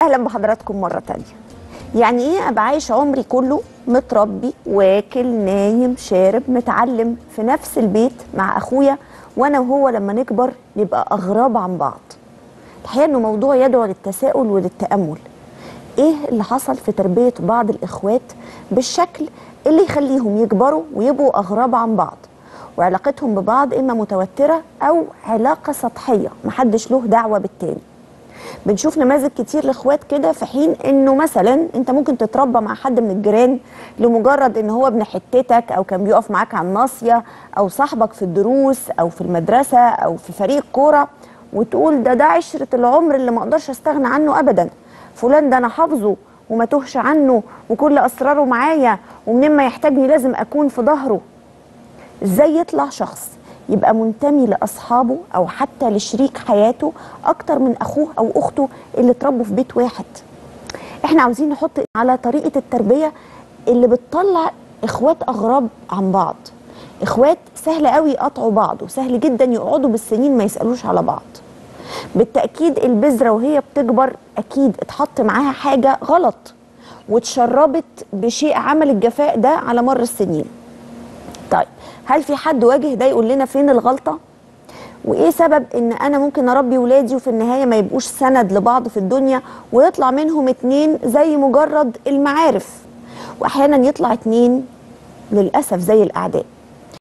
اهلا بحضراتكم مره تانية يعني ايه ابقى عايش عمري كله متربي واكل نايم شارب متعلم في نفس البيت مع اخويا وانا وهو لما نكبر نبقى اغراب عن بعض الحقيقه انه موضوع يدعو للتساؤل وللتامل ايه اللي حصل في تربيه بعض الاخوات بالشكل اللي يخليهم يكبروا ويبقوا اغراب عن بعض وعلاقتهم ببعض اما متوتره او علاقه سطحيه محدش له دعوه بالتاني بنشوف نماذج كتير لاخوات كده في حين انه مثلا انت ممكن تتربى مع حد من الجيران لمجرد ان هو ابن حتتك او كان بيقف معاك على الناصيه او صاحبك في الدروس او في المدرسه او في فريق كوره وتقول ده ده عشره العمر اللي ما اقدرش استغنى عنه ابدا فلان ده انا حافظه وما تهش عنه وكل اسراره معايا ومنين ما يحتاجني لازم اكون في ظهره ازاي يطلع شخص يبقى منتمي لاصحابه او حتى لشريك حياته اكتر من اخوه او اخته اللي اتربوا في بيت واحد احنا عاوزين نحط على طريقه التربيه اللي بتطلع اخوات اغراب عن بعض اخوات سهل قوي يقطعوا بعض وسهل جدا يقعدوا بالسنين ما يسالوش على بعض بالتاكيد البذره وهي بتكبر اكيد اتحط معاها حاجه غلط واتشربت بشيء عمل الجفاء ده على مر السنين طيب هل في حد واجه ده يقول لنا فين الغلطه وايه سبب ان انا ممكن اربي ولادي وفي النهايه ما يبقوش سند لبعض في الدنيا ويطلع منهم اتنين زي مجرد المعارف واحيانا يطلع اتنين للاسف زي الاعداء